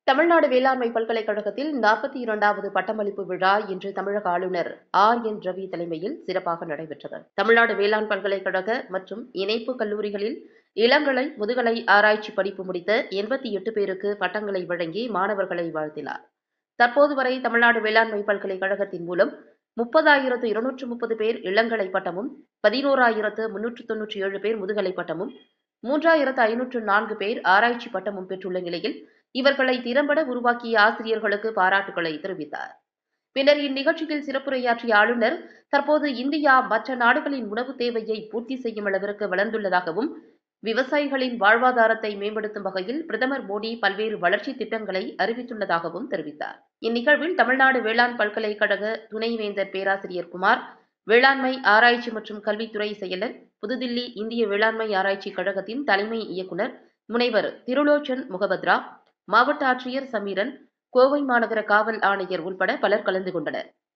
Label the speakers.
Speaker 1: தமிழ்நாடு வேளாண்மை பல்கலைக்கழகத்தில் நாற்பத்தி இரண்டாவது பட்டமளிப்பு விழா இன்று தமிழக ஆளுநர் ஆர் என் ரவி தலைமையில் சிறப்பாக நடைபெற்றது தமிழ்நாடு வேளாண் பல்கலைக்கழக மற்றும் இணைப்பு கல்லூரிகளில் இளங்கலை முதுகலை ஆராய்ச்சி படிப்பு முடித்த எண்பத்தி எட்டு பேருக்கு பட்டங்களை வழங்கி மாணவர்களை வாழ்த்தினார் தற்போது வரை தமிழ்நாடு வேளாண்மை பல்கலைக்கழகத்தின் மூலம் முப்பதாயிரத்து இருநூற்று முப்பது பேர் இளங்கலை பட்டமும் பதினோராயிரத்து முன்னூற்று தொன்னூற்றி ஏழு பேர் முதுகலை பட்டமும் மூன்றாயிரத்து ஐநூற்று நான்கு பேர் ஆராய்ச்சி பட்டமும் பெற்றுள்ள நிலையில் இவர்களை திறம்பட உருவாக்கிய ஆசிரியர்களுக்கு பாராட்டுகளை தெரிவித்தார் பின்னர் இந்நிகழ்ச்சியில் சிறப்புரையாற்றிய ஆளுநர் தற்போது இந்தியா மற்ற நாடுகளின் உணவு தேவையை பூர்த்தி செய்யும் அளவிற்கு வளர்ந்துள்ளதாகவும் விவசாயிகளின் வாழ்வாதாரத்தை மேம்படுத்தும் வகையில் பிரதமர் மோடி பல்வேறு வளர்ச்சி திட்டங்களை அறிவித்துள்ளதாகவும் தெரிவித்தார் இந்நிகழ்வில் தமிழ்நாடு வேளாண் பல்கலைக்கழக துணைவேந்தர் பேராசிரியர் குமார் வேளாண்மை ஆராய்ச்சி மற்றும் கல்வித்துறை செயலர் புதுதில்லி இந்திய வேளாண்மை ஆராய்ச்சி கழகத்தின் தலைமை இயக்குநர் முனைவர் திருலோச்சன் முகபத்ரா மாவட்ட ஆட்சியர் சமீரன் கோவை மாநகர காவல் ஆணையர் உள்பட பலர் கலந்து கொண்டனர்